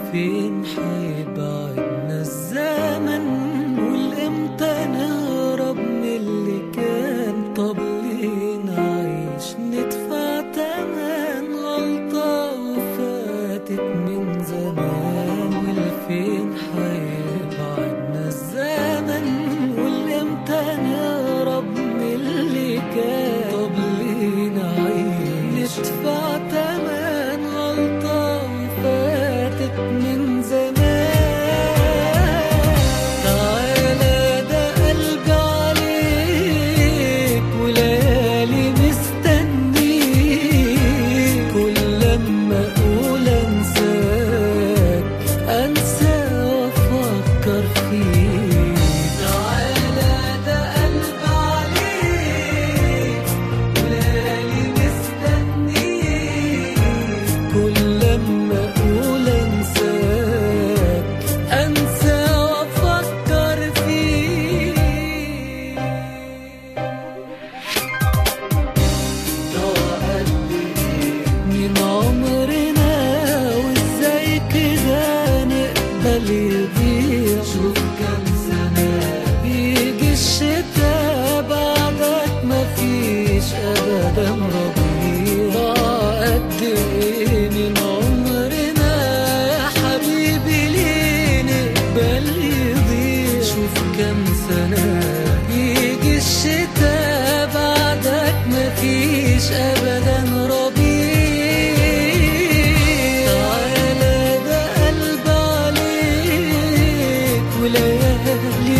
فين حيبعدنا الزمن والامتى نهرب من اللي كان طب ليه نعيش ندفع تمن غلطة وفاتت من زمان والفين حيبعدنا الزمن والامتى نهرب من اللي كان طب ليه نعيش ندفع تمن غلطة وفاتت من زمان تعالى ده قلبي عليك وليالي مستنيك كل لما اقول انساك انسى وافكر فيك تعالى ده قلبي عليك وليالي مستنيك كل لما اقول انساك انسى وافكر فيك من عمرنا وازاي كده نقبل يضيع شوف كام سنة يجي الشتا بعدك مفيش أبدا ربيع ضاع قد إيه من عمرنا يا حبيبي ليه نقبل يضيع شوف كام سنة يجي الشتا بعدك مفيش أبدا ربيع تعالى ده قلب عليك وليالي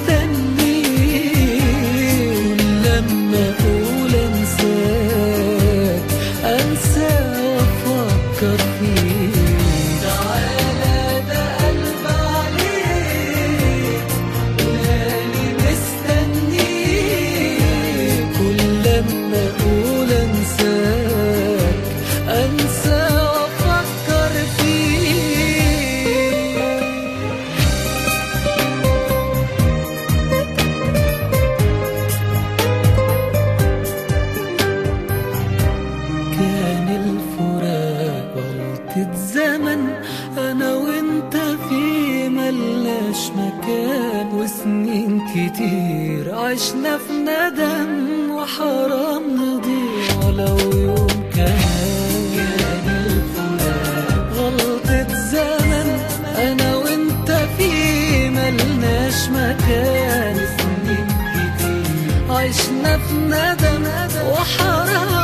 مستنيك لما أقول أنساك أنسى وأفكر فيك تعالى ده قلب عليك وليالي مستنيك كل لما اقول انساك انسى وافكر فيك كان الفراق غلطة زمن أنا وأنت في ملناش مكان وسنين كتير عشنا في ندم وحرام نضيع ولو يوم كان كان الفراق غلطة زمن أنا وأنت في ملناش مكان سنين كتير عشنا في ندم وحرام